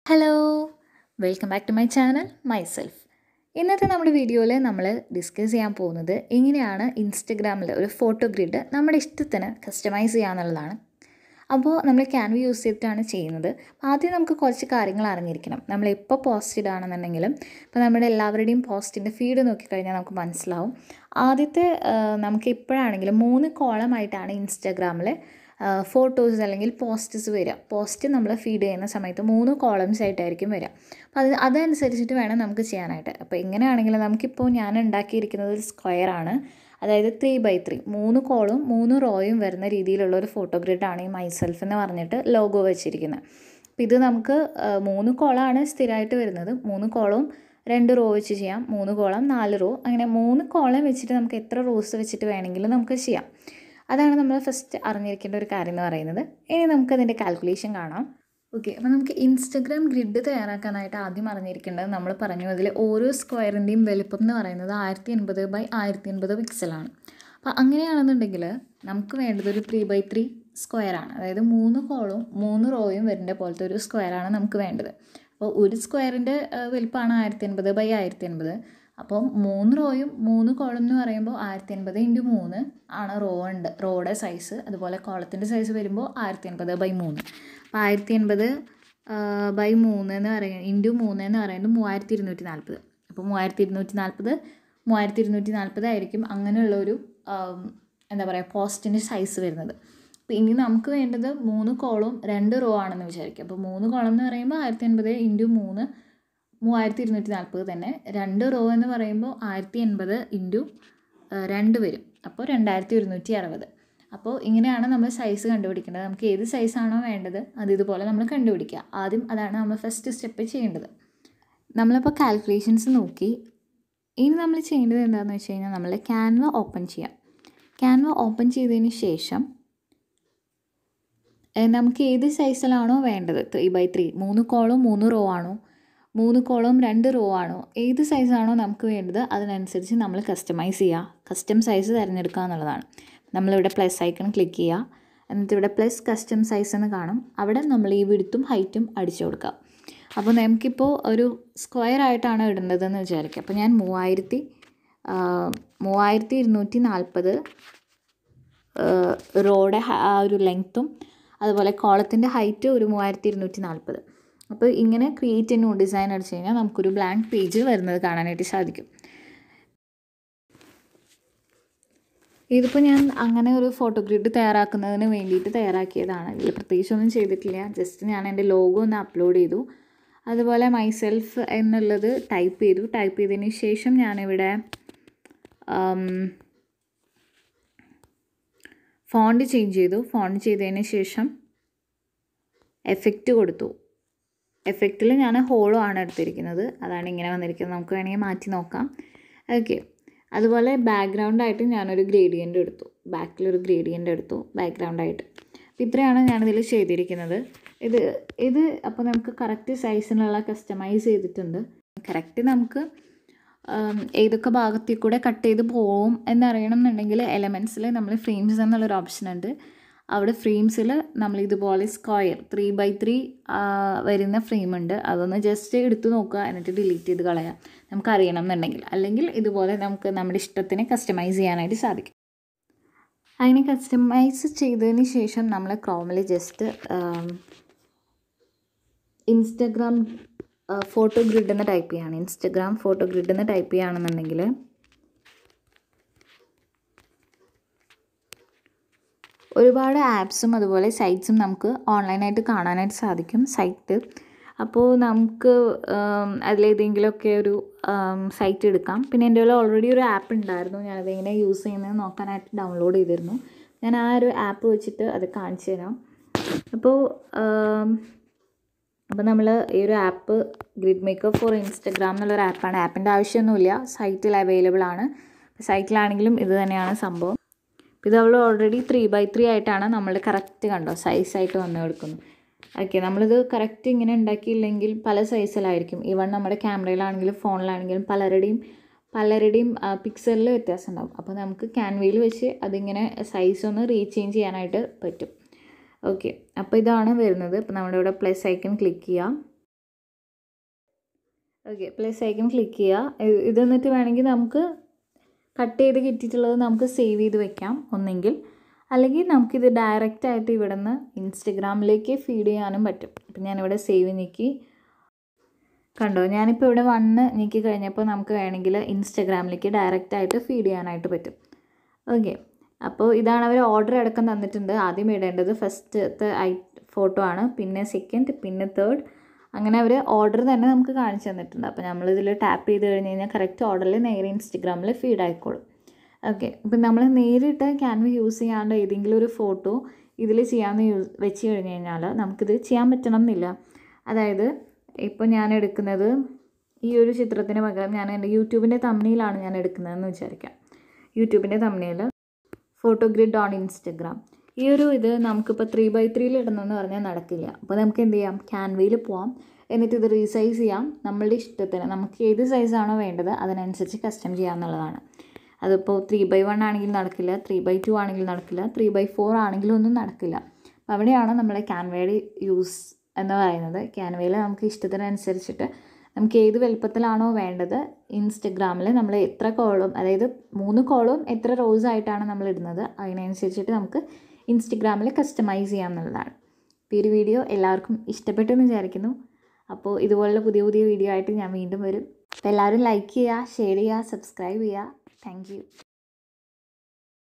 hello welcome back to my channel myself ഇന്നത്തെ നമ്മുടെ വീഡിയോയിൽ നമ്മൾ ഡിസ്കസ് ചെയ്യാൻ പോകുന്നത് എങ്ങനെയാണ് ഇൻസ്റ്റഗ്രാമിൽ ഒരു ഫോട്ടോ ഗ്രിഡ് നമ്മുടെ ഇഷ്ടത്തിന് കസ്റ്റമൈസ് ചെയ്യാന്നുള്ളതാണ് അപ്പോൾ നമ്മൾ ക്യാൻവ യൂസ് ചെയ്തിട്ടാണ് ചെയ്യുന്നത് ആദ്യം നമുക്ക് കുറച്ച് കാര്യങ്ങൾ അറിഞ്ഞിരിക്കണം നമ്മൾ എപ്പോൾ പോസ്റ്റ് ഇടുകയാണെന്നുണ്ടെങ്കിലും ഇപ്പോൾ നമ്മുടെ എല്ലാവരുടെയും പോസ്റ്റിൻ്റെ ഫീഡ് നോക്കിക്കഴിഞ്ഞാൽ നമുക്ക് മനസ്സിലാവും ആദ്യത്തെ ആ, നമുക്ക് ഇപ്പോഴാണെങ്കിലും മൂന്ന് കോളമായിട്ടാണ് ഇൻസ്റ്റാഗ്രാമിൽ ഫോട്ടോസ് അല്ലെങ്കിൽ പോസ്റ്റസ് വരിക പോസ്റ്റ് നമ്മൾ ഫീഡ് ചെയ്യുന്ന സമയത്ത് മൂന്ന് കോളംസ് ആയിട്ടായിരിക്കും വരിക അപ്പോൾ അത് അതനുസരിച്ചിട്ട് വേണം നമുക്ക് ചെയ്യാനായിട്ട് അപ്പോൾ എങ്ങനെയാണെങ്കിലും നമുക്കിപ്പോൾ ഞാൻ ഉണ്ടാക്കിയിരിക്കുന്നത് ഒരു സ്ക്വയർ ആണ് അതായത് ത്രീ ബൈ ത്രീ മൂന്ന് കോളും മൂന്ന് റോയും വരുന്ന രീതിയിലുള്ള ഒരു ഫോട്ടോ ഗ്രിഡാണ് ഈ മൈസെൽഫ് എന്ന് പറഞ്ഞിട്ട് ലോഗോ വെച്ചിരിക്കുന്നത് അപ്പോൾ ഇത് നമുക്ക് ആ, മൂന്ന് കോളാണ് സ്ഥിരമായിട്ട് വരുന്നത് മൂന്ന് കോളവും രണ്ട് റോ വെച്ച് ചെയ്യാം മൂന്ന് കോളം നാല് റോ അങ്ങനെ മൂന്ന് കോളം വെച്ചിട്ട് നമുക്ക് എത്ര റോസ് വെച്ചിട്ട് വേണമെങ്കിലും നമുക്ക് ചെയ്യാം അതാണ് നമ്മൾ ഫസ്റ്റ് അറിഞ്ഞിരിക്കേണ്ട ഒരു കാര്യം എന്ന് പറയുന്നത് ഇനി നമുക്കതിൻ്റെ കാൽക്കുലേഷൻ കാണാം ഓക്കെ അപ്പോൾ നമുക്ക് ഇൻസ്റ്റഗ്രാം ഗ്രിഡ് തയ്യാറാക്കാനായിട്ട് ആദ്യം അറിഞ്ഞിരിക്കേണ്ടത് നമ്മൾ പറഞ്ഞു അതിൽ ഓരോ സ്ക്വയറിൻ്റെയും വലുപ്പം എന്ന് പറയുന്നത് ആയിരത്തി എൺപത് ബൈ ആയിരത്തി എൺപത് പിക്സലാണ് അപ്പോൾ അങ്ങനെയാണെന്നുണ്ടെങ്കിൽ നമുക്ക് വേണ്ടത് ഒരു ത്രീ ബൈ ത്രീ സ്ക്വയറാണ് അതായത് മൂന്ന് കോളും മൂന്ന് റോയും വരുന്ന പോലത്തെ ഒരു സ്ക്വയറാണ് നമുക്ക് വേണ്ടത് അപ്പോൾ ഒരു സ്ക്വയറിൻ്റെ വലുപ്പമാണ് ആയിരത്തി എൺപത് ബൈ ആയിരത്തി എൺപത് അപ്പോൾ മൂന്ന് റോയും മൂന്ന് കോളം എന്ന് പറയുമ്പോൾ ആയിരത്തി എൺപത് ഇൻറ്റു മൂന്ന് ആണ് റോ ഉണ്ട് റോയുടെ സൈസ് അതുപോലെ കോളത്തിൻ്റെ സൈസ് വരുമ്പോൾ ആയിരത്തി എൺപത് ബൈ മൂന്ന് അപ്പോൾ ആയിരത്തി എൺപത് ബൈ മൂന്ന് എന്ന് പറയുന്നത് ഇൻറ്റു മൂന്ന് എന്ന് പറയുന്നത് മൂവായിരത്തി ഇരുന്നൂറ്റി നാൽപ്പത് അപ്പോൾ മൂവായിരത്തി ഇരുന്നൂറ്റി നാൽപ്പത് മൂവായിരത്തി ഇരുന്നൂറ്റി നാൽപ്പത് ആയിരിക്കും അങ്ങനെയുള്ളൊരു ആം, എന്താ പറയുക പോസ്റ്റിൻ്റെ സൈസ് വരുന്നത് അപ്പോൾ ഇനി നമുക്ക് വേണ്ടത് മൂന്ന് കോളും രണ്ട് റോ ആണെന്ന് വിചാരിക്കുക അപ്പോൾ മൂന്ന് കോളം എന്ന് പറയുമ്പോൾ ആയിരത്തി എൺപത് ഇൻറ്റു മൂന്ന് മൂവായിരത്തി ഇരുന്നൂറ്റി നാൽപ്പത് തന്നെ രണ്ട് റോ എന്ന് പറയുമ്പോൾ ആയിരത്തി എൺപത് ഇൻറ്റു രണ്ട് വരും അപ്പോൾ രണ്ടായിരത്തി ഒരുന്നൂറ്റി അറുപത് അപ്പോൾ ഇങ്ങനെയാണ് നമ്മൾ സൈസ് കണ്ടുപിടിക്കേണ്ടത് നമുക്ക് ഏത് സൈസാണോ വേണ്ടത് അത് ഇതുപോലെ നമ്മൾ കണ്ടുപിടിക്കുക ആദ്യം അതാണ് നമ്മൾ ഫസ്റ്റ് സ്റ്റെപ്പ് ചെയ്യേണ്ടത് നമ്മളിപ്പോൾ കാൽക്കുലേഷൻസ് നോക്കി ഇനി നമ്മൾ ചെയ്യേണ്ടത് എന്താണെന്ന് വെച്ച് കഴിഞ്ഞാൽ നമ്മൾ ക്യാൻവ ഓപ്പൺ ചെയ്യാം ക്യാൻവ ഓപ്പൺ ചെയ്തതിന് ശേഷം ഏഹ് നമുക്ക് ഏത് സൈസിലാണോ വേണ്ടത് ത്രീ ബൈ ത്രീ മൂന്ന് കോളും മൂന്ന് റോ ആണോ മൂന്ന് കോളും രണ്ട് റോ ആണോ ഏത് സൈസാണോ നമുക്ക് വേണ്ടത് അതിനനുസരിച്ച് നമ്മൾ കസ്റ്റമൈസ് ചെയ്യുക കസ്റ്റം സൈസ് തിരഞ്ഞെടുക്കുക എന്നുള്ളതാണ് നമ്മളിവിടെ പ്ലസ് ഐക്കൺ ക്ലിക്ക് ചെയ്യുക എന്നിട്ട് ഇവിടെ പ്ലസ് കസ്റ്റം സൈസ് എന്ന് കാണും അവിടെ നമ്മൾ ഈ വിടുത്തും ഹൈറ്റും അടിച്ചു കൊടുക്കുക അപ്പോൾ നമുക്കിപ്പോൾ ഒരു സ്ക്വയർ ആയിട്ടാണ് ഇടേണ്ടതെന്ന് വിചാരിക്കുക അപ്പോൾ ഞാൻ മൂവായിരത്തി ആ, മൂവായിരത്തി ഇരുന്നൂറ്റി നാൽപ്പത് റോയുടെ ആ ഒരു ലെങ്ത്തും അതുപോലെ കോളത്തിൻ്റെ ഹൈറ്റ് ഒരു മൂവായിരത്തി ഇരുന്നൂറ്റി നാൽപ്പത് അപ്പോൾ ഇങ്ങനെ ക്രിയേറ്റ് ന്യൂ ഡിസൈൻ അടിച്ച് കഴിഞ്ഞാൽ നമുക്കൊരു ബ്ലാങ്ക് പേജ് വരുന്നത് കാണാനായിട്ട് സാധിക്കും ഇതിപ്പോൾ ഞാൻ അങ്ങനെ ഒരു ഫോട്ടോ ഗ്രിഡ് തയ്യാറാക്കുന്നതിന് വേണ്ടിയിട്ട് തയ്യാറാക്കിയതാണ് ഇതിൽ പ്രത്യേകിച്ചൊന്നും ചെയ്തിട്ടില്ല ജസ്റ്റ് ഞാൻ എൻ്റെ ലോഗോ ഒന്ന് അപ്ലോഡ് ചെയ്തു അതുപോലെ മൈസെൽഫ് എന്നുള്ളത് ടൈപ്പ് ചെയ്തു ടൈപ്പ് ചെയ്തതിന് ശേഷം ഞാനിവിടെ ഫോണ്ട് ചേഞ്ച് ചെയ്തു ഫോണ്ട് ചെയ്തതിന് ശേഷം എഫക്റ്റ് കൊടുത്തു എഫക്റ്റിൽ ഞാൻ ഹോളോ ആണ് എടുത്തിരിക്കുന്നത് അതാണ് ഇങ്ങനെ വന്നിരിക്കുന്നത് നമുക്ക് വേണമെങ്കിൽ മാറ്റി നോക്കാം ഓക്കെ അതുപോലെ ബാക്ക്ഗ്രൗണ്ടായിട്ട് ഞാനൊരു ഗ്രേഡിയൻ്റ് എടുത്തു ബാക്കിലൊരു ഗ്രേഡിയൻ്റ് എടുത്തു ബാക്ക്ഗ്രൗണ്ടായിട്ട് അപ്പോൾ ഇത്രയാണ് ഞാനിതിൽ ചെയ്തിരിക്കുന്നത് ഇത് ഇത് അപ്പോൾ നമുക്ക് കറക്റ്റ് സൈസിനുള്ള കസ്റ്റമൈസ് ചെയ്തിട്ടുണ്ട് കറക്റ്റ് നമുക്ക് ഉം, ഏതൊക്കെ ഭാഗത്തിൽ കൂടെ കട്ട് ചെയ്ത് പോവും എന്നറിയണം എന്നുണ്ടെങ്കിൽ എലമെൻറ്റ്സിൽ നമ്മൾ ഫ്രെയിംസ് എന്നുള്ളൊരു ഓപ്ഷൻ ഉണ്ട് അവിടെ ഫ്രെയിംസിൽ നമ്മൾ ഇതുപോലെ സ്ക്വയർ ത്രീ ബൈ ത്രീ വരുന്ന ഫ്രെയിം ഉണ്ട് അതൊന്ന് ജസ്റ്റ് എടുത്ത് നോക്കുക എന്നിട്ട് ഡിലീറ്റ് ചെയ്ത് കളയാം നമുക്ക് അറിയണം എന്നുണ്ടെങ്കിൽ അല്ലെങ്കിൽ ഇതുപോലെ നമുക്ക് നമ്മുടെ ഇഷ്ടത്തിന് കസ്റ്റമൈസ് ചെയ്യാനായിട്ട് സാധിക്കും അതിന് കസ്റ്റമൈസ് ചെയ്തതിന് ശേഷം നമ്മൾ ക്രോമിൽ ജസ്റ്റ് ഇൻസ്റ്റഗ്രാം ഫോട്ടോ ഗ്രിഡ് എന്ന് ടൈപ്പ് ചെയ്യാണ് ഇൻസ്റ്റഗ്രാം ഫോട്ടോ ഗ്രിഡ് എന്ന് ടൈപ്പ് ചെയ്യുകയാണെന്നുണ്ടെങ്കിൽ ഒരുപാട് ആപ്സും അതുപോലെ സൈറ്റ്സും നമുക്ക് ഓൺലൈനായിട്ട് കാണാനായിട്ട് സാധിക്കും സൈറ്റ് അപ്പോൾ നമുക്ക് ഉം, അതിലേതെങ്കിലുമൊക്കെ ഒരു സൈറ്റ് എടുക്കാം പിന്നെ എൻ്റെ കയ്യിൽ ഓൾറെഡി ഒരു ആപ്പ് ഉണ്ടായിരുന്നു ഞാനത് എങ്ങനെ യൂസ് ചെയ്യുന്നത് നോക്കാനായിട്ട് ഡൗൺലോഡ് ചെയ്തിരുന്നു ഞാൻ ആ ഒരു ആപ്പ് വെച്ചിട്ട് അത് കാണിച്ചു തരാം അപ്പോൾ ഉം, അപ്പോൾ നമ്മൾ ഈ ഒരു app grid maker for Instagram എന്നുള്ളൊരു ആപ്പാണ് ആപ്പിൻ്റെ ആവശ്യമൊന്നുമില്ല സൈറ്റിൽ അവൈലബിൾ ആണ് സൈറ്റിലാണെങ്കിലും ഇത് തന്നെയാണ് സംഭവം ഇത് അവൾ ഓൾറെഡി ത്രീ ബൈ ത്രീ ആയിട്ടാണ് നമ്മൾ കറക്റ്റ് കണ്ടോ സൈസായിട്ട് വന്ന് കൊടുക്കുന്നത് ഓക്കെ നമ്മളിത് കറക്റ്റ് ഇങ്ങനെ ഉണ്ടാക്കിയില്ലെങ്കിൽ പല സൈസിലായിരിക്കും ഈവൺ നമ്മുടെ ക്യാമറയിലാണെങ്കിലും ഫോണിലാണെങ്കിലും പലരുടെയും പലരുടെയും പിക്സലിൽ വ്യത്യാസം ഉണ്ടാവും അപ്പോൾ നമുക്ക് ക്യാൻവയിൽ വെച്ച് അതിങ്ങനെ സൈസ് ഒന്ന് റീചേഞ്ച് ചെയ്യാനായിട്ട് പറ്റും ഓക്കെ അപ്പോൾ ഇതാണ് വരുന്നത് അപ്പോൾ നമ്മുടെ ഇവിടെ പ്ലസ് ഐക്കൺ ക്ലിക്ക് ചെയ്യാം ഓക്കെ പ്ലസ് ഐക്കൺ ക്ലിക്ക് ചെയ്യുക ഇത് ഇത് എന്നിട്ട് വേണമെങ്കിൽ നമുക്ക് കട്ട് ചെയ്ത് കിട്ടിയിട്ടുള്ളത് നമുക്ക് സേവ് ചെയ്ത് വെക്കാം ഒന്നെങ്കിൽ അല്ലെങ്കിൽ നമുക്കിത് ഡയറക്റ്റ് ആയിട്ട് ഇവിടെ നിന്ന് ഇൻസ്റ്റഗ്രാമിലേക്ക് ഫീഡ് ചെയ്യാനും പറ്റും ഇപ്പം ഞാനിവിടെ സേവ് നീക്കി കണ്ടോ ഞാനിപ്പോൾ ഇവിടെ വണ്ണ് നീക്കി കഴിഞ്ഞപ്പോൾ നമുക്ക് വേണമെങ്കിൽ ഇൻസ്റ്റഗ്രാമിലേക്ക് ഡയറക്റ്റ് ആയിട്ട് ഫീഡ് ചെയ്യാനായിട്ട് പറ്റും ഓക്കെ അപ്പോൾ ഇതാണ് അവർ ഓർഡർ അടക്കം തന്നിട്ടുണ്ട് ആദ്യം ഇടേണ്ടത് ഫസ്റ്റത്തെ ഐ ഫോട്ടോ ആണ് പിന്നെ സെക്കൻഡ് പിന്നെ തേർഡ് അങ്ങനെ അവർ ഓർഡർ തന്നെ നമുക്ക് കാണിച്ചു തന്നിട്ടുണ്ട് അപ്പോൾ നമ്മളിതിൽ ടാപ്പ് ചെയ്ത് കഴിഞ്ഞ് കഴിഞ്ഞാൽ കറക്റ്റ് ഓർഡറിൽ നേരെ ഇൻസ്റ്റഗ്രാമിൽ ഫീഡ് ആയിക്കോളും ഓക്കെ ഇപ്പം നമ്മൾ നേരിട്ട് ക്യാൻവ യൂസ് ചെയ്യാണ്ട് ഏതെങ്കിലും ഒരു ഫോട്ടോ ഇതിൽ ചെയ്യാമെന്ന് യൂസ് വെച്ച് കഴിഞ്ഞ് കഴിഞ്ഞാൽ നമുക്കിത് ചെയ്യാൻ പറ്റണം എന്നില്ല അതായത് ഇപ്പോൾ ഞാൻ എടുക്കുന്നത് ഈ ഒരു ചിത്രത്തിന് പകരം ഞാൻ എൻ്റെ യൂട്യൂബിൻ്റെ തമ്മിലാണ് ഞാൻ എടുക്കുന്നതെന്ന് വിചാരിക്കാം യൂട്യൂബിൻ്റെ തമ്മിൽ ഫോട്ടോ ഗ്രിഡ് ഓൺ ഇൻസ്റ്റഗ്രാം ഈ ഒരു ഇത് നമുക്കിപ്പോൾ ത്രീ ബൈ ത്രീയിൽ ഇടണമെന്ന് പറഞ്ഞാൽ നടക്കില്ല അപ്പോൾ നമുക്ക് എന്ത് ചെയ്യാം ക്യാൻവയിൽ പോവാം എന്നിട്ട് ഇത് റീസൈസ് ചെയ്യാം നമ്മളുടെ ഇഷ്ടത്തിന് നമുക്ക് ഏത് സൈസാണോ വേണ്ടത് അതിനനുസരിച്ച് കസ്റ്റം ചെയ്യാമെന്നുള്ളതാണ് അതിപ്പോൾ ത്രീ ബൈ വൺ ആണെങ്കിൽ നടക്കില്ല ത്രീ ബൈ ടു ആണെങ്കിൽ നടക്കില്ല ത്രീ ബൈ ഫോർ ആണെങ്കിലും ഒന്നും നടക്കില്ല അപ്പോൾ അവിടെയാണ് നമ്മുടെ ക്യാൻവയുടെ യൂസ് എന്ന് പറയുന്നത് ക്യാൻവയിൽ നമുക്ക് ഇഷ്ടത്തിനനുസരിച്ചിട്ട് നമുക്ക് ഏത് വലുപ്പത്തിലാണോ വേണ്ടത് ഇൻസ്റ്റഗ്രാമിൽ നമ്മൾ എത്ര കോളും അതായത് മൂന്ന് കോളും എത്ര റോസ് ആയിട്ടാണ് നമ്മൾ ഇടുന്നത് അതിനനുസരിച്ചിട്ട് നമുക്ക് ഇൻസ്റ്റഗ്രാമിൽ കസ്റ്റമൈസ് ചെയ്യാം എന്നുള്ളതാണ് അപ്പോൾ ഈ ഒരു വീഡിയോ എല്ലാവർക്കും ഇഷ്ടപ്പെട്ടു എന്ന് വിചാരിക്കുന്നു അപ്പോൾ ഇതുപോലുള്ള പുതിയ പുതിയ വീഡിയോ ആയിട്ട് ഞാൻ വീണ്ടും വരും അപ്പോൾ എല്ലാവരും ലൈക്ക് ചെയ്യുക ഷെയർ ചെയ്യുക സബ്സ്ക്രൈബ് ചെയ്യുക താങ്ക്